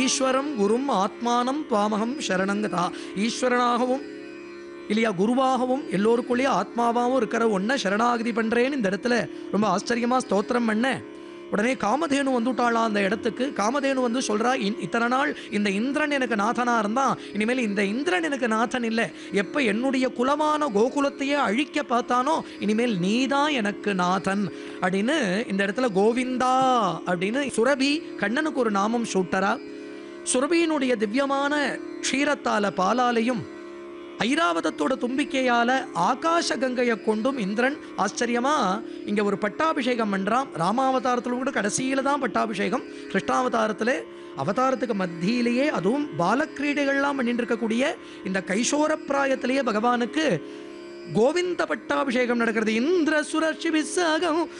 ஈஸ்வரம் குரும் ஆத்மானம் பாமகம் சரணங்கதா ஈஸ்வரனாகவும் இல்லையா குருவாகவும் எல்லோருக்குள்ளேயும் ஆத்மாவாகவும் இருக்கிற ஒன்றை சரணாகதி பண்றேன்னு இந்த இடத்துல ரொம்ப ஆச்சரியமா ஸ்தோத்திரம் பண்ண உடனே காமதேனு வந்துட்டாளா அந்த இடத்துக்கு காமதேனு வந்து சொல்றா "இன்- இத்தனை நாள் இந்த இந்திரன் எனக்கு நாதனா இருந்தான் இனிமேல் இந்த இந்திரன் எனக்கு நாதன் இல்லை எப்ப என்னுடைய குலமான கோகுலத்தையே அழிக்க பார்த்தானோ இனிமேல் நீதான் எனக்கு நாதன் அப்படின்னு இந்த இடத்துல கோவிந்தா அப்படின்னு சுரபி கண்ணனுக்கு ஒரு நாமம் சூட்டரா சுரபியினுடைய திவ்யமான க்ஷீரத்தால பாலாலையும் ஐராவதத்தோட தும்பிக்கையால ஆகாச கங்கையை கொண்டும் இந்திரன் ஆச்சரியமா இங்க ஒரு பட்டாபிஷேகம் பண்றான் ராமாவதாரத்துல கூட கடைசியில தான் பட்டாபிஷேகம் கிருஷ்ணாவதாரத்துல அவதாரத்துக்கு மத்தியிலேயே அதுவும் பாலக்கிரீடைகள்லாம் பண்ணிட்டு இருக்கக்கூடிய இந்த கைசோர பிராயத்திலேயே பகவானுக்கு கோவிந்த பட்டாபிஷேகம் நடக்கிறது இந்திர சுரர்ஷி விசாகம்